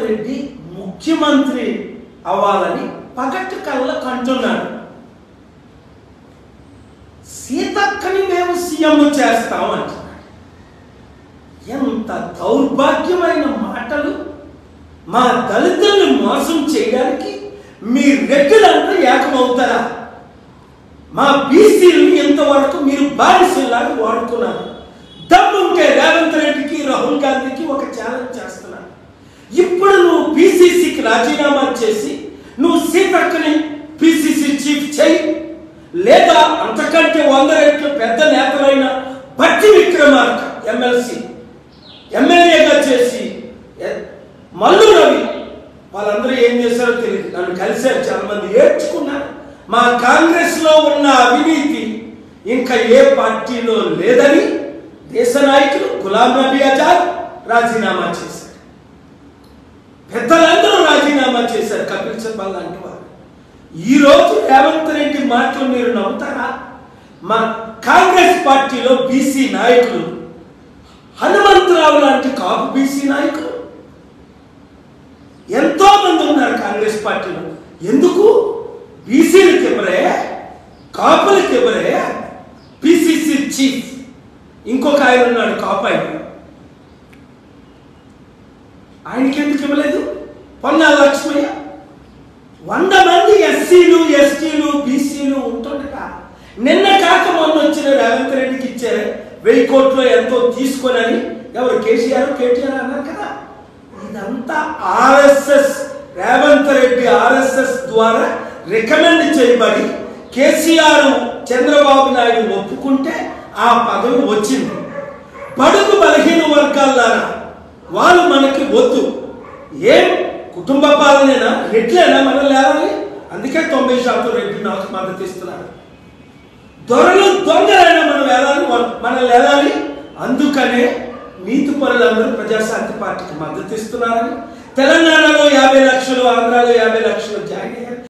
రెడ్డి ముఖ్యమంత్రి అవ్వాలని పగటి కళ్ళ కంటున్నాడు సీతక్కని మేము సీఎం చేస్తాం అంటున్నాడు ఎంత దౌర్భాగ్యమైన మాటలు మా దళితుల్ని మోసం చేయడానికి మీ రెడ్డిలంతా ఏకమవుతారా మా బీసీలను ఇంతవరకు మీరు బానిసల్లాగా వాడుకున్నారు దమ్ముంటే రేవంత్ రెడ్డికి రాహుల్ గాంధీకి ఒక ఛాలెంజ్ చేస్తున్నాను ఇప్పుడు నువ్వు పిసిసికి రాజీనామా చేసి నువ్వు సీతక్కని పిసిసి చీఫ్ చేయి లేదా అంతకంటే వంద రెట్లు పెద్ద నేతలైన బట్టి విక్రమార్క ఎమ్మెల్సీ ఎమ్మెల్యేగా చేసి ఎ- మల్లు రవి వాళ్ళందరూ ఏం చేశారో తెలియదు నన్ను కలిశారు చాలా మంది ఏడ్చుకున్నారు మా కాంగ్రెస్ లో ఉన్న అవినీతి ఇంకా ఏ పార్టీలో లేదని దేశ నాయకులు గులాం నబీ ఆజాద్ రాజీనామా చేశారు పెద్దలందరూ రాజీనామా చేశారు కపిల్ సిబ్బల్ లాంటి వారు ఈ రోజు రేవంత్ రెడ్డి మాటలు మీరు నమ్ముతారా మా కాంగ్రెస్ పార్టీలో బీసీ నాయకులు హనుమంతరావు లాంటి కాపు బీసీ నాయకులు ఎంతో మంది ఉన్నారు కాంగ్రెస్ పార్టీలో ఎందుకు బీసీలకు ఎవరే కాపులకు ఎవరే పిసిసి చీఫ్ ఇంకొక ఆయన ఉన్నాడు కాపు ఆయన ఆయనకి ఎందుకు ఇవ్వలేదు పొన్నాల లక్ష్మయ్య వంద మంది ఎస్సీలు ఎస్టీలు బీసీలు ఉంటుండగా నిన్న కాక మొన్న వచ్చిన రేవంత్ రెడ్డికి ఇచ్చారు వెయ్యి కోట్లు ఎంతో తీసుకొనని ఎవరు కేసీఆర్ కేటీఆర్ అన్నారు కదా ఇదంతా ఆర్ఎస్ఎస్ రేవంత్ రెడ్డి ఆర్ఎస్ఎస్ ద్వారా రికమెండ్ చేయబడి కేసీఆర్ చంద్రబాబు నాయుడు ఒప్పుకుంటే ఆ పదవి వచ్చింది బడుగు బలహీన వర్గాలారా వాళ్ళు మనకి వద్దు ఏం కుటుంబ పాలనేనా రెడ్లేనా మనం లేవాలి అందుకే తొంభై శాతం రెడ్డి నాకు మద్దతు ఇస్తున్నారు దొరలు దొంగలైనా మనం వెళ్ళాలి మనం వెళ్ళాలి అందుకనే నీతి పరులందరూ ప్రజాశాంతి పార్టీకి మద్దతు ఇస్తున్నారని తెలంగాణలో యాభై లక్షలు ఆంధ్రాలో యాభై లక్షలు